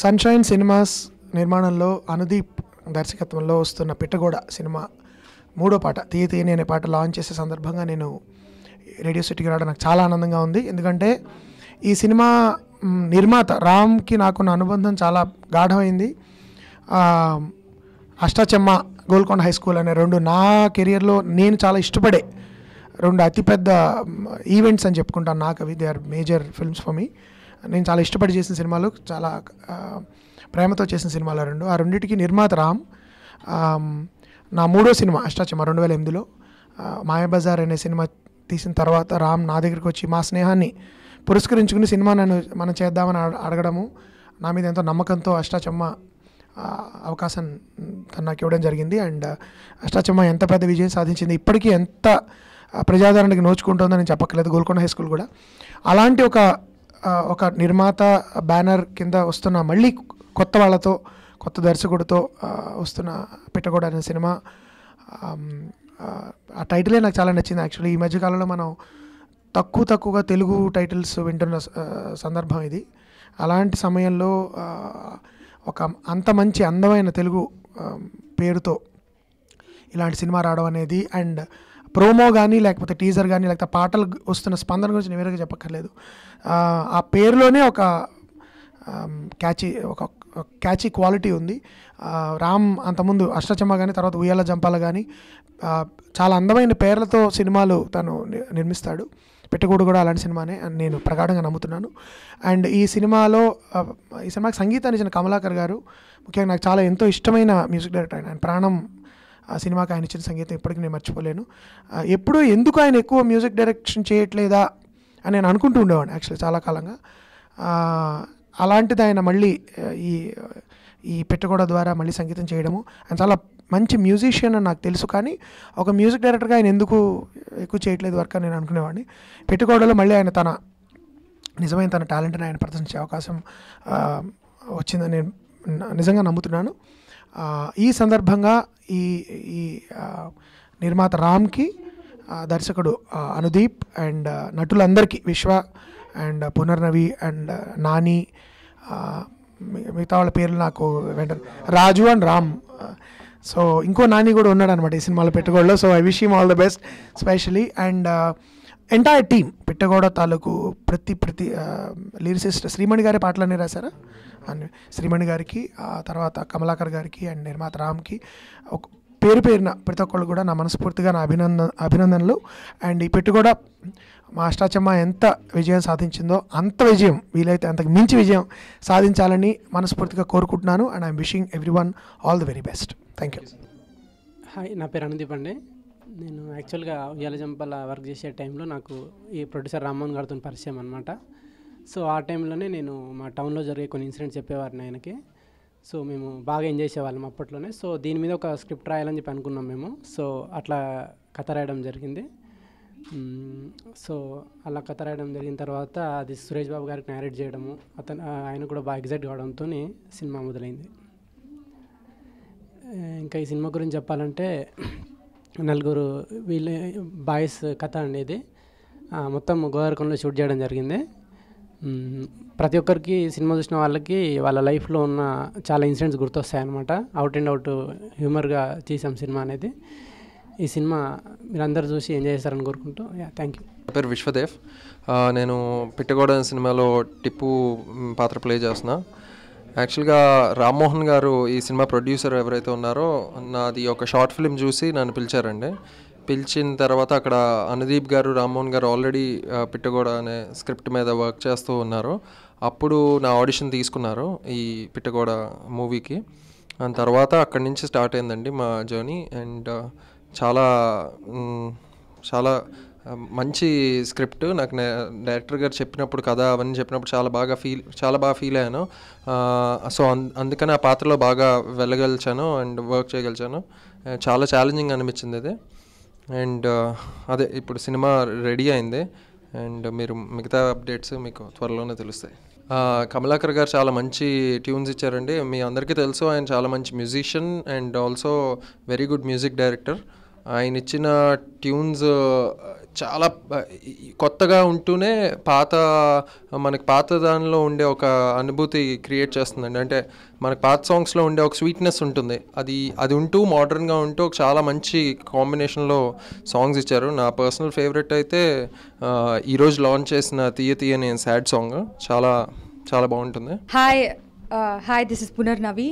Sunshine cinemas నిర్మాణంలో అనుదీప్ దర్శకత్వంలో వస్తున్న పిట్టగోడ సినిమా మూడో పాట తీయ తీయని అనే పాట లాంచ్ చేసే సందర్భంగా నేను రేడియో సిటీకి రావడం నాకు చాలా ఆనందంగా ఉంది ఎందుకంటే ఈ సినిమా మ్, నిర్మాత రామ్కి నాకున్న అనుబంధం చాలా గాఢమైంది ఆ, అష్టాచెమ్మ గోల్కొండ హై స్కూల్ అనే రెండు నా కెరియర్లో నేను చాలా ఇష్టపడే రెండు అతిపెద్ద ఈవెంట్స్ అని చెప్పుకుంటాను నాకు అవి they are major films for me నేను చాలా ఇష్టపడి చేసిన సినిమాలు చాలా ఆ, ప్రేమతో చేసిన సినిమాలు ఆ రెండు ఆ రెండింటికి నిర్మాత రామ్ ఆమ్, నా మూడో సినిమా అష్టాచమ్మ రెండు వేల ఎనిమిదిలో ఆ, మాయాబజార్ అనే సినిమా తీసిన తర్వాత రామ్ నా దగ్గరికి వచ్చి మా స్నేహాన్ని పురస్కరించుకుని సినిమా నన్ను మనం చేద్దామని అడ- అడగడము నా మీద ఎంతో నమ్మకంతో అష్టాచమ్మ ఆ, అవకాశం తను నాకు ఇవ్వడం జరిగింది అండ్ అష్టాచమ్మ ఎంత పెద్ద విజయం సాధించింది ఇప్పటికీ ఎంత ఆ, ప్రజాదరణకి నోచుకుంటుందో నేను చెప్పక్కర్లేదు గోల్కొండ హై స్కూల్ కూడా అలాంటి ఒక ఆ, ఒక నిర్మాత బ్యానర్ కింద వస్తున్న మళ్ళీ కొత్త వాళ్ళతో కొత్త దర్శకుడితో ఆ, వస్తున్న పెట్టకూడ అనే సినిమా ఆమ్, ఆ, ఆ టైటిలే నాకు చాలా నచ్చింది యాక్చువల్లీ ఈ మధ్యకాలంలో మనం తక్కువ తక్కువగా తెలుగు టైటిల్స్ వింటున్న ఆ, సందర్భం ఇది అలాంటి సమయంలో ఆ, ఒక అంత మంచి అందమైన తెలుగు ఆ, పేరుతో ఇలాంటి సినిమా రావడం అనేది అండ్ ప్రోమో కానీ లేకపోతే టీజర్ కానీ లేకపోతే పాటలు వస్తున్న స్పందన గురించి నేను వేరేగా చెప్పక్కర్లేదు ఆ, ఆ పేరులోనే ఒక క్యాచీ ఒక క్యాచీ క్వాలిటీ ఉంది ఆ, రామ్ అంతకుముందు అష్టచమ్మ కానీ తర్వాత ఉయ్యాల జంపాల కానీ ఆ, చాలా అందమైన పేర్లతో సినిమాలు తను ని- నిర్మిస్తాడు పెట్టకూడు కూడా అలాంటి సినిమానే అని నేను ప్రగాఢంగా నమ్ముతున్నాను అండ్ ఈ సినిమాలో ఆ, ఈ సినిమాకి సంగీతాన్ని ఇచ్చిన కమలాకర్ గారు ముఖ్యంగా నాకు చాలా ఎంతో ఇష్టమైన మ్యూజిక్ డైరెక్టర్ ఆయన ఆయన ప్రాణం ఆ సినిమాకి ఆయన ఇచ్చిన సంగీతం ఇప్పటికీ నేను మర్చిపోలేను ఆ, ఎప్పుడూ ఎందుకు ఆయన ఎక్కువ మ్యూజిక్ డైరెక్షన్ చేయట్లేదా అని నేను అనుకుంటూ ఉండేవాడిని యాక్చువల్లీ చాలా కాలంగా ఆ, అలాంటిది ఆయన మళ్ళీ ఆ, ఈ ఈ పెట్టగొడ ద్వారా మళ్ళీ సంగీతం చేయడము ఆయన చాలా మంచి మ్యూజిషియన్ అని నాకు తెలుసు కానీ ఒక మ్యూజిక్ డైరెక్టర్గా ఆయన ఎందుకు ఎక్కువ చేయట్లేదు వర్క్ అని నేను అనుకునేవాడిని పెట్టుకోవడంలో మళ్ళీ ఆయన తన నిజమైన తన టాలెంట్ని ఆయన ప్రదర్శించే అవకాశం ఆ, వచ్చిందని నేను న- నిజంగా నమ్ముతున్నాను ఆ, ఈ సందర్భంగా ఈ ఈ ఆ, నిర్మాత రామ్కి ఆ, దర్శకుడు ఆ, అనుదీప్ అండ్ ఆ, నటులందరికీ విశ్వ అండ్ పునర్నవి అండ్ నాని ఆ, మి- మిగతా వాళ్ళ పేర్లు నాకు వెంటనే రాజు అండ్ రామ్ సో ఇంకో నాని కూడా ఉన్నాడు అనమాట ఈ సినిమాలో పెట్టుకోవడంలో so I wish him all the best specially and entire team Pittagoda తాలూకు ప్రతి ప్రతి లిరిసిస్ట్ శ్రీమణి గారి పాటలన్నీ రాశారా అని శ్రీమణి గారికి ఆ తర్వాత కమలాకర్ గారికి అండ్ నిర్మాత రామ్కి ఒక పేరు పేరున ప్రతి ఒక్కళ్ళు కూడా నా మనస్ఫూర్తిగా నా అభినందన అభినందనలు అండ్ ఈ పెట్టుగోడ మా అష్టాచమ్మ ఎంత విజయం సాధించిందో అంత విజయం వీలైతే అంతకు మించి విజయం సాధించాలని మనస్ఫూర్తిగా కోరుకుంటున్నాను and I'm wishing everyone all the very best thank you hi నా పేరు అనుదీప్ అండి నేను యాక్చువల్గా ఉయ్యాల జంపల వర్క్ చేసే టైంలో నాకు ఈ ప్రొడ్యూసర్ రామ్మోహన్ గారితో పరిచయం అనమాట సో ఆ టైంలోనే నేను మా టౌన్లో జరిగే కొన్ని ఇన్సిడెంట్స్ చెప్పేవారిని ఆయనకి సో మేము బాగా ఎంజాయ్ చేసేవాళ్ళం అప్పట్లోనే సో దీని మీద ఒక స్క్రిప్ట్ రాయాలని చెప్పి అనుకున్నాం మేము సో అట్లా కథ రాయడం జరిగింది మ్మ్. సో అలా కథ రాయడం జరిగిన తర్వాత అది సురేష్ బాబు గారికి నేరేట్ చేయడము అతను ఆయన కూడా బాగా ఎగ్జైట్ కావడంతో సినిమా మొదలైంది ఆ, ఇంకా ఈ సినిమా గురించి చెప్పాలంటే నలుగురు వీళ్ళ బాయ్స్ కథ అండి ఇది ఆ, మొత్తం గోదావరికంలో షూట్ చేయడం జరిగింది మ్మ్. ప్రతి ఒక్కరికి సినిమా చూసిన వాళ్ళకి వాళ్ళ లైఫ్లో ఉన్న చాలా ఇన్సిడెంట్స్ గుర్తొస్తాయి అనమాట అవుట్ అండ్ అవుట్ హ్యూమర్గా చేసాం సినిమా అనేది ఈ సినిమా మీరందరూ చూసి ఎంజాయ్ చేస్తారని కోరుకుంటూ యా థ్యాంక్ యూ నా పేరు విశ్వదేవ్ ఆ, నేను పిట్టగోడ సినిమాలో టిప్పు మ్, పాత్ర ప్లే చేస్తున్నా యాక్చువల్గా రామ్మోహన్ గారు ఈ సినిమా ప్రొడ్యూసర్ ఎవరైతే ఉన్నారో నాది ఒక షార్ట్ ఫిల్మ్ చూసి నన్ను పిలిచారండి పిలిచిన తర్వాత అక్కడ అనుదీప్ గారు రామ్మోహన్ గారు ఆల్రెడీ పిట్టగోడ అనే స్క్రిప్ట్ మీద వర్క్ చేస్తూ ఉన్నారు అప్పుడు నా ఆడిషన్ తీసుకున్నారు ఈ పిట్టగోడ మూవీకి దాని తర్వాత అక్కడి నుంచి స్టార్ట్ అయిందండి మా జర్నీ అండ్ చాలా మ్, చాలా ఆ, మంచి స్క్రిప్ట్ నాకు నే- డైరెక్టర్ గారు చెప్పినప్పుడు కథ అవన్నీ చెప్పినప్పుడు చాలా బాగా ఫీల్ చాలా బాగా ఫీల్ అయ్యాను ఆ, సో అన్ అందుకని ఆ పాత్రలో బాగా వెళ్ళగలిచాను అండ్ వర్క్ చేయగలిచాను ఆ, చాలా ఛాలెంజింగ్ అనిపించింది ఇది అండ్ అదే ఇప్పుడు సినిమా రెడీ అయింది అండ్ మీరు మిగతా అప్డేట్స్ మీకు త్వరలోనే తెలుస్తాయి ఆ, కమలాకర్ గారు చాలా మంచి ట్యూన్స్ ఇచ్చారండి మీ అందరికీ తెలుసు ఆయన చాలా మంచి musician and also very good music director ఆయన ఇచ్చిన ట్యూన్స్ చాలా ఆ, ఈ- ఈ కొత్తగా ఉంటూనే పాత మనకి పాత దానిలో ఉండే ఒక అనుభూతి క్రియేట్ చేస్తుందండి అంటే మనకి పాత సాంగ్స్లో ఉండే ఒక స్వీట్నెస్ ఉంటుంది అది అది ఉంటూ మోడర్న్గా ఉంటూ ఒక చాలా మంచి కాంబినేషన్లో సాంగ్స్ ఇచ్చారు నా పర్సనల్ ఫేవరెట్ అయితే ఆ, ఈరోజు లాంచ్ చేసిన తీయ తీయని సాడ్ సాంగ్ చాలా చాలా బాగుంటుంది hi hi this is Punarnavi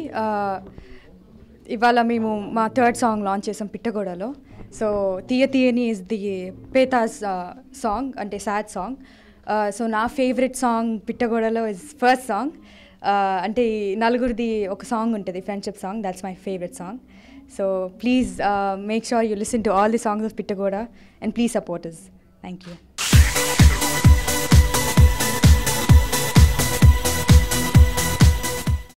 ఇవాళ మేము మా థర్డ్ సాంగ్ లాంచ్ చేసాం పిట్టగోడలో సో తీయ తీయని ఇస్ ది పేతాస్ సాంగ్ అంటే సాడ్ సాంగ్ సో నా ఫేవరెట్ సాంగ్ పిట్టగోడలో ఇస్ ఫస్ట్ సాంగ్ అంటే ఈ నలుగురిది ఒక సాంగ్ ఉంటుంది friendship song that's my favourite song so please make sure you listen to all the songs of Pittagoda and please support is thank you